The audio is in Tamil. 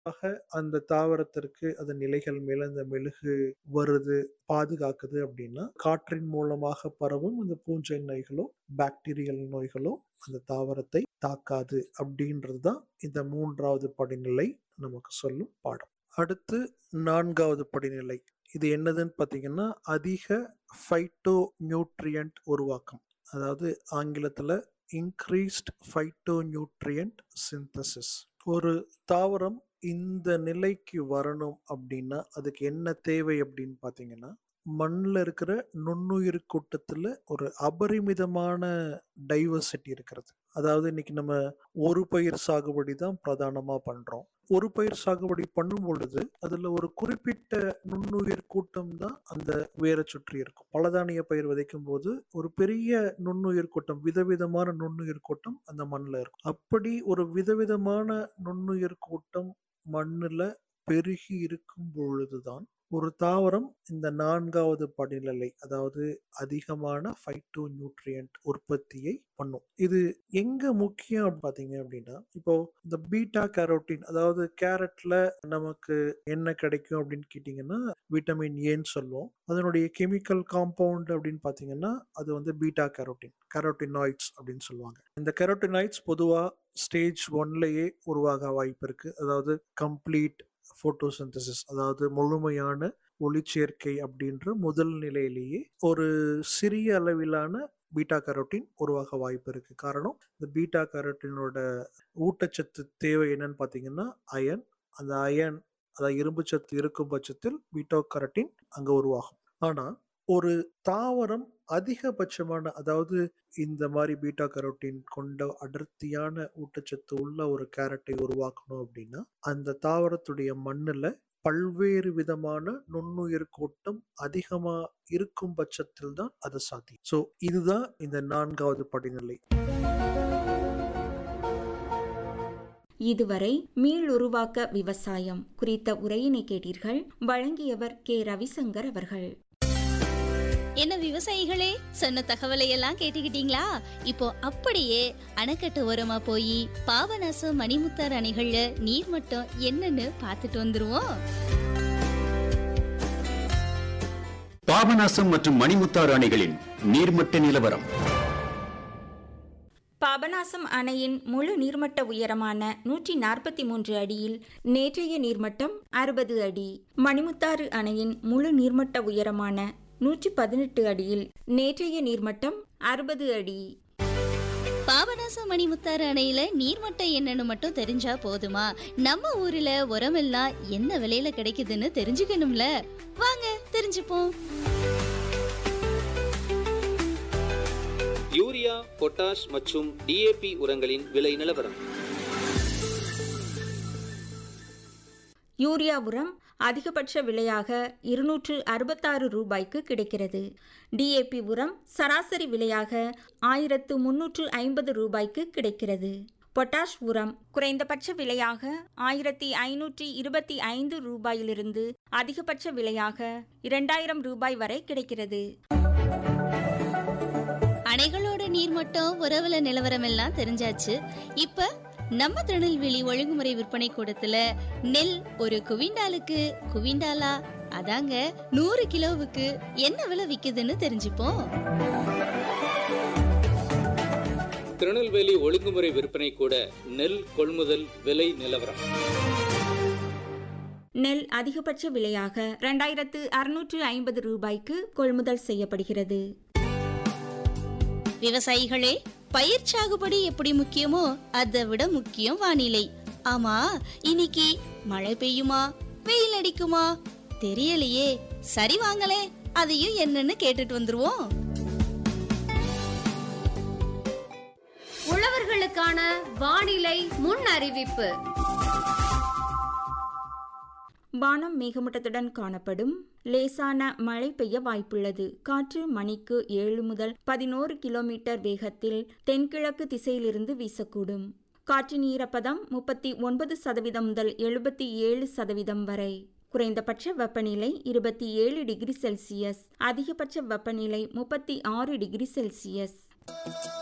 ஆக அந்த தாவரத்திற்கு அதன் இலைகள் மேல அந்த மெழுகு வருது பாதுகாக்குது அப்படின்னா காற்றின் மூலமாக பரவும் இந்த பூஞ்சை நோய்களோ பாக்டீரியல் நோய்களோ அந்த தாவரத்தை தாக்காது அப்படின்றது தான் இந்த மூன்றாவது படிநிலை நமக்கு சொல்லும் பாடம் அடுத்து நான்காவது படிநிலை இது என்னதுன்னு பார்த்தீங்கன்னா அதிக ஃபைட்டோ நியூட்ரியன்ட் உருவாக்கம் அதாவது ஆங்கிலத்தில் இன்க்ரீஸ்ட் ஃபைட்டோ நியூட்ரியன்ட் சிந்தசிஸ் ஒரு தாவரம் இந்த நிலைக்கு வரணும் அப்படின்னா அதுக்கு என்ன தேவை அப்படின்னு பார்த்தீங்கன்னா மண்ணில் இருக்கிற நுண்ணுயிர் கூட்டத்தில் ஒரு அபரிமிதமான டைவர்சிட்டி இருக்கிறது அதாவது இன்னைக்கு நம்ம ஒரு பயிர் சாகுபடி தான் பிரதானமாக பண்ணுறோம் ஒரு பயிர் சாகுபடி பண்ணும் பொழுது அதில் ஒரு குறிப்பிட்ட நுண்ணுயிர் கூட்டம் தான் அந்த வேரை சுற்றி இருக்கும் பலதானிய பயிர் விதைக்கும் போது ஒரு பெரிய நுண்ணுயிர் கூட்டம் விதவிதமான நுண்ணுயிர் கூட்டம் அந்த மண்ணில் இருக்கும் அப்படி ஒரு விதவிதமான நுண்ணுயிர் கூட்டம் மண்ணில் பெருகி இருக்கும் பொழுதுதான் ஒரு தாவரம் இந்த நான்காவது படிநிலை அதாவது அதிகமான ஃபைட்டோ நியூட்ரியன்ட் உற்பத்தியை பண்ணும் இது எங்க முக்கியம் பார்த்தீங்க அப்படின்னா இப்போ இந்த பீட்டா கேரோட்டின் அதாவது கேரட்ல நமக்கு என்ன கிடைக்கும் அப்படின்னு கேட்டிங்கன்னா விட்டமின் ஏன்னு சொல்லுவோம் அதனுடைய கெமிக்கல் காம்பவுண்ட் அப்படின்னு பார்த்தீங்கன்னா அது வந்து பீட்டா கேரோட்டின் கேரோட்டினாய்ட்ஸ் அப்படின்னு சொல்லுவாங்க இந்த கேரோட்டினாய்ட்ஸ் பொதுவாக ஸ்டேஜ் ஒன்லயே உருவாக வாய்ப்பு இருக்கு அதாவது கம்ப்ளீட் போட்டோசிந்தசிஸ் அதாவது முழுமையான ஒளிச்சேர்க்கை அப்படின்ற முதல் நிலையிலேயே ஒரு சிறிய அளவிலான பீட்டா கரோட்டின் உருவாக வாய்ப்பு இருக்கு காரணம் இந்த பீட்டா கரோட்டினோட ஊட்டச்சத்து தேவை என்னன்னு பார்த்தீங்கன்னா அயன் அந்த அயன் அதாவது இரும்பு சத்து இருக்கும் பட்சத்தில் பீட்டா கரோட்டின் அங்கே உருவாகும் ஆனால் ஒரு தாவரம் அதிகபட்சமான அதாவது இந்த மாதிரி பீட்டா கரோட்டின் கொண்ட அடர்த்தியான ஊட்டச்சத்து உள்ள ஒரு கேரட்டை உருவாக்கணும் அப்படின்னா அந்த தாவரத்துடைய மண்ணில் பல்வேறு விதமான நுண்ணுயிர் கூட்டம் அதிகமா இருக்கும் பட்சத்தில் தான் அது சாத்தியம் ஸோ இதுதான் இந்த நான்காவது படிநிலை இதுவரை மீளுருவாக்க விவசாயம் குறித்த உரையினை கேட்டீர்கள் வழங்கியவர் கே ரவிசங்கர் அவர்கள் என்ன விவசாயிகளே சொன்ன தகவலை எல்லாம் கேட்டுக்கிட்டீங்களா இப்போ அப்படியே அணைக்கட்டு ஓரமா போய் பாபநாசம் மணிமுத்தார் அணைகள்ல நீர் மட்டம் என்னன்னு பார்த்துட்டு வந்துருவோம் பாபநாசம் மற்றும் மணிமுத்தாறு அணைகளின் நீர்மட்ட நிலவரம் பாபநாசம் அணையின் முழு நீர்மட்ட உயரமான நூற்றி நாற்பத்தி மூன்று அடியில் நேற்றைய நீர்மட்டம் அறுபது அடி மணிமுத்தாறு அணையின் முழு நீர்மட்ட உயரமான நூற்றி பதினெட்டு அடியில் நேற்றைய நீர்மட்டம் அறுபது அடி பாபநாசம் மணிமுத்தாறு அணையில நீர்மட்டம் என்னன்னு மட்டும் தெரிஞ்சா போதுமா நம்ம ஊர்ல உரமெல்லாம் என்ன விலையில கிடைக்குதுன்னு தெரிஞ்சுக்கணும்ல வாங்க தெரிஞ்சுப்போம் யூரியா பொட்டாஷ் மற்றும் டிஏபி உரங்களின் விலை நிலவரம் யூரியா உரம் அதிகபட்ச விலையாக இருநூற்று அறுபத்தாறு ரூபாய்க்கு கிடைக்கிறது டிஏபி உரம் சராசரி விலையாக ஆயிரத்து முன்னூற்று ஐம்பது ரூபாய்க்கு கிடைக்கிறது பொட்டாஷ் உரம் குறைந்தபட்ச விலையாக ஆயிரத்தி ஐநூற்றி இருபத்தி ஐந்து ரூபாயிலிருந்து அதிகபட்ச விலையாக இரண்டாயிரம் ரூபாய் வரை கிடைக்கிறது அணைகளோட நீர்மட்டம் உறவுல நிலவரம் எல்லாம் தெரிஞ்சாச்சு இப்ப நம்ம திருநெல்வேலி ஒழுங்குமுறை விற்பனை கூடத்துல நெல் ஒரு குவிண்டாலுக்கு குவிண்டாலா அதாங்க நூறு கிலோவுக்கு என்ன விலை விக்குதுன்னு தெரிஞ்சுப்போம் திருநெல்வேலி ஒழுங்குமுறை விற்பனை கூட நெல் கொள்முதல் விலை நிலவரம் நெல் அதிகபட்ச விலையாக இரண்டாயிரத்து அறுநூற்று ஐம்பது ரூபாய்க்கு கொள்முதல் செய்யப்படுகிறது விவசாயிகளே பயிர் சாகுபடி எப்படி முக்கியமோ அதை விட முக்கியம் வானிலை ஆமா இன்னைக்கு மழை பெய்யுமா வெயில் அடிக்குமா தெரியலையே சரி வாங்களே அதையும் என்னன்னு கேட்டுட்டு வந்துருவோம் உழவர்களுக்கான வானிலை முன் அறிவிப்பு வானம் மேகமூட்டத்துடன் காணப்படும் லேசான மழை பெய்ய வாய்ப்புள்ளது காற்று மணிக்கு ஏழு முதல் பதினோரு கிலோமீட்டர் வேகத்தில் தென்கிழக்கு திசையிலிருந்து வீசக்கூடும் காற்றின் ஈரப்பதம் முப்பத்தி ஒன்பது சதவீதம் முதல் எழுபத்தி ஏழு சதவீதம் வரை குறைந்தபட்ச வெப்பநிலை இருபத்தி ஏழு டிகிரி செல்சியஸ் அதிகபட்ச வெப்பநிலை முப்பத்தி ஆறு டிகிரி செல்சியஸ்